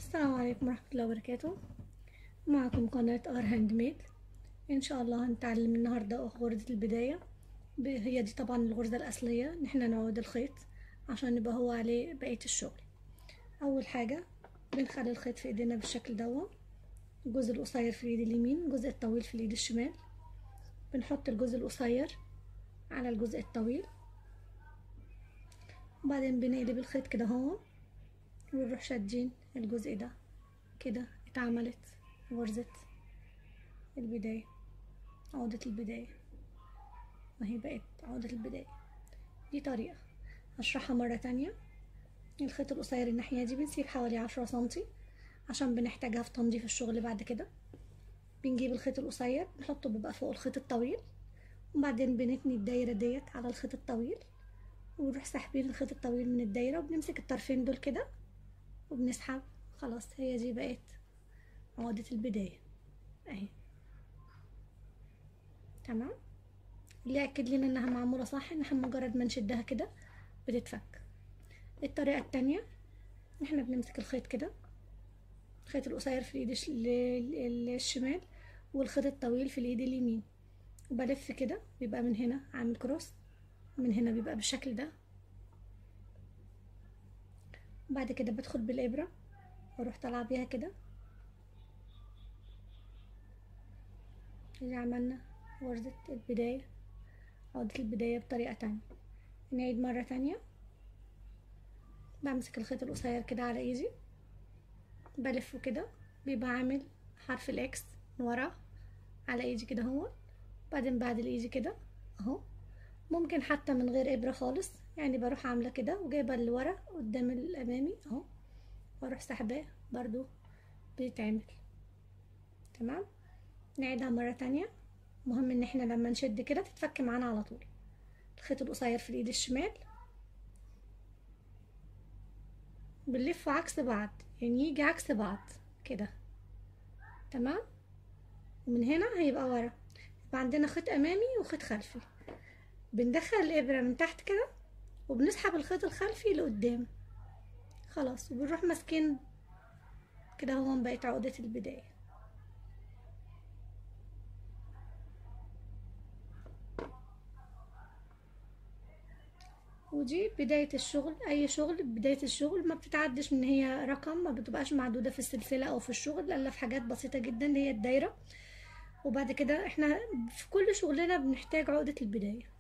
السلام عليكم ورحمة الله وبركاته معكم قناة ار هاند ميد ان شاء الله هنتعلم النهاردة غرزة البداية ب- هي دي طبعا الغرزة الأصلية ان احنا نعود الخيط عشان يبقى هو عليه بقية الشغل اول حاجة بنخلي الخيط في ايدينا بالشكل دوا الجزء القصير في الايد اليمين الجزء الطويل في الايد الشمال بنحط الجزء القصير على الجزء الطويل وبعدين بنقلب الخيط كده هو ونروح شادين الجزء ده كده اتعملت غرزة البداية عقدة البداية وهي بقت عقدة البداية دي طريقة هشرحها مرة تانية الخيط القصير الناحية دي بنسيب حوالي عشرة سنتي عشان بنحتاجها في تنظيف الشغل بعد كده بنجيب الخيط القصير نحطه بيبقى فوق الخيط الطويل وبعدين بنتني الدايرة ديت على الخيط الطويل ونروح ساحبين الخيط الطويل من الدايرة وبنمسك الطرفين دول كده وبنسحب خلاص هي دي بقت عقدة البداية اهي تمام اللي يأكد لنا انها معمولة صح ان احنا مجرد ما نشدها كده بتتفك الطريقة التانية احنا بنمسك الخيط كده الخيط القصير في الايد الش- ال- ال- الشمال والخيط الطويل في الايد اليمين وبلف كده بيبقى من هنا عامل كروس من هنا بيبقى بالشكل ده بعد كده بدخل بالإبرة واروح طالعة بيها كده اللي عملنا غرزة البداية عقدة البداية بطريقة تانية نعيد مرة تانية بمسك الخيط القصير كده على ايدي بلفه كده بيبقى عامل حرف الاكس من ورا على ايدي كده هو بعدين بعد الايدي كده اهو ممكن حتى من غير ابرة خالص يعني بروح عاملة كده وجايبة اللي ورا قدام الامامي اهو واروح سحباه برضو بيتعمل تمام نعيدها مرة تانية مهم ان احنا لما نشد كده تتفك معانا على طول الخيط القصير في الايد الشمال بنلفه عكس بعض يعني يجي عكس بعض كده تمام ومن هنا هيبقى ورا يبقى عندنا خيط امامي وخيط خلفي بندخل الابره من تحت كده وبنسحب الخيط الخلفي لقدام خلاص وبنروح ماسكين كده هو بقت عقدة البداية ودي بداية الشغل أي شغل بداية الشغل ما بتتعدش من هي رقم ما بتبقاش معدودة في السلسلة أو في الشغل إلا في حاجات بسيطة جدا اللي هي الدايرة وبعد كده احنا في كل شغلنا بنحتاج عقدة البداية